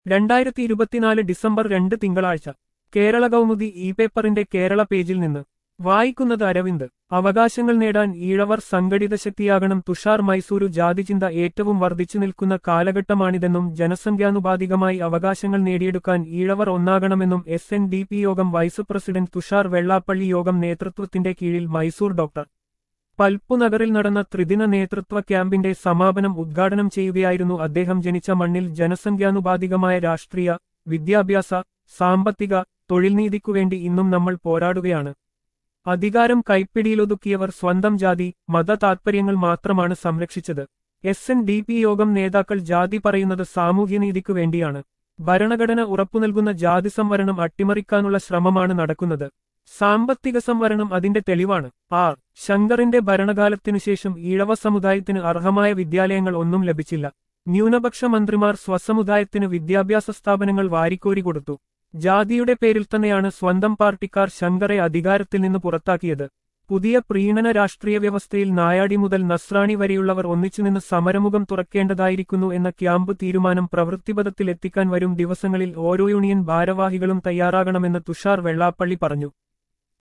രണ്ടായിരത്തി ഇരുപത്തിനാല് ഡിസംബർ രണ്ട് തിങ്കളാഴ്ച കേരള കൗമുദി ഇ പേപ്പറിന്റെ കേരള പേജിൽ നിന്ന് വായിക്കുന്നത് അരവിന്ദ് അവകാശങ്ങൾ നേടാൻ ഈഴവർ സംഘടിത ശക്തിയാകണം തുഷാർ മൈസൂരു ജാതിചിന്ത ഏറ്റവും വർദ്ധിച്ചു നിൽക്കുന്ന കാലഘട്ടമാണിതെന്നും ജനസംഖ്യാനുപാതികമായി അവകാശങ്ങൾ നേടിയെടുക്കാൻ ഈഴവർ ഒന്നാകണമെന്നും S N D P Yogam vice president Tushar Vellappally Yogam നേതൃത്വത്തിന്റെ കീഴിൽ മൈസൂർ ഡോക്ടർ പൽപ്പുനഗറിൽ നടന്ന ത്രിദിന നേതൃത്വ ക്യാമ്പിന്റെ സമാപനം ഉദ്ഘാടനം ചെയ്യുകയായിരുന്നു അദ്ദേഹം ജനിച്ച മണ്ണിൽ ജനസംഖ്യാനുപാതികമായ രാഷ്ട്രീയ വിദ്യാഭ്യാസ സാമ്പത്തിക തൊഴിൽ നീതിക്കുവേണ്ടി ഇന്നും നമ്മൾ പോരാടുകയാണ് അധികാരം കൈപ്പിടിയിലൊതുക്കിയവർ സ്വന്തം ജാതി മത താൽപര്യങ്ങൾ മാത്രമാണ് സംരക്ഷിച്ചത് S N D P Yogam നേതാക്കൾ ജാതി പറയുന്നത് സാമൂഹ്യനീതിക്കു വേണ്ടിയാണ് ഭരണഘടന ഉറപ്പുനൽകുന്ന ജാതി സംവരണം അട്ടിമറിക്കാനുള്ള ശ്രമമാണ് നടക്കുന്നത് സാമ്പത്തിക സംവരണം അതിന്റെ തെളിവാണ് ആർ ശങ്കറിന്റെ ഭരണകാലത്തിനുശേഷം ഈഴവ സമുദായത്തിന് അർഹമായ വിദ്യാലയങ്ങൾ ഒന്നും ലഭിച്ചില്ല ന്യൂനപക്ഷ മന്ത്രിമാർ സ്വസമുദായത്തിന് വിദ്യാഭ്യാസ സ്ഥാപനങ്ങൾ വാരിക്കോരി കൊടുത്തു ജാതിയുടെ പേരിൽ തന്നെയാണ് സ്വന്തം പാർട്ടിക്കാർ ശങ്കറെ അധികാരത്തിൽ നിന്ന് പുറത്താക്കിയത് പുതിയ പ്രീണന രാഷ്ട്രീയ വ്യവസ്ഥയിൽ നായാടി മുതൽ നസ്രാണി വരെയുള്ളവർ ഒന്നിച്ചുനിന്ന് സമരമുഖം തുറക്കേണ്ടതായിരിക്കുന്നു എന്ന ക്യാമ്പ് തീരുമാനം പ്രവൃത്തിപഥത്തിൽ എത്തിക്കാൻ വരും ദിവസങ്ങളിൽ ഓരോ യൂണിയൻ ഭാരവാഹികളും തയ്യാറാകണമെന്ന് തുഷാർ വെള്ളാപ്പള്ളി പറഞ്ഞു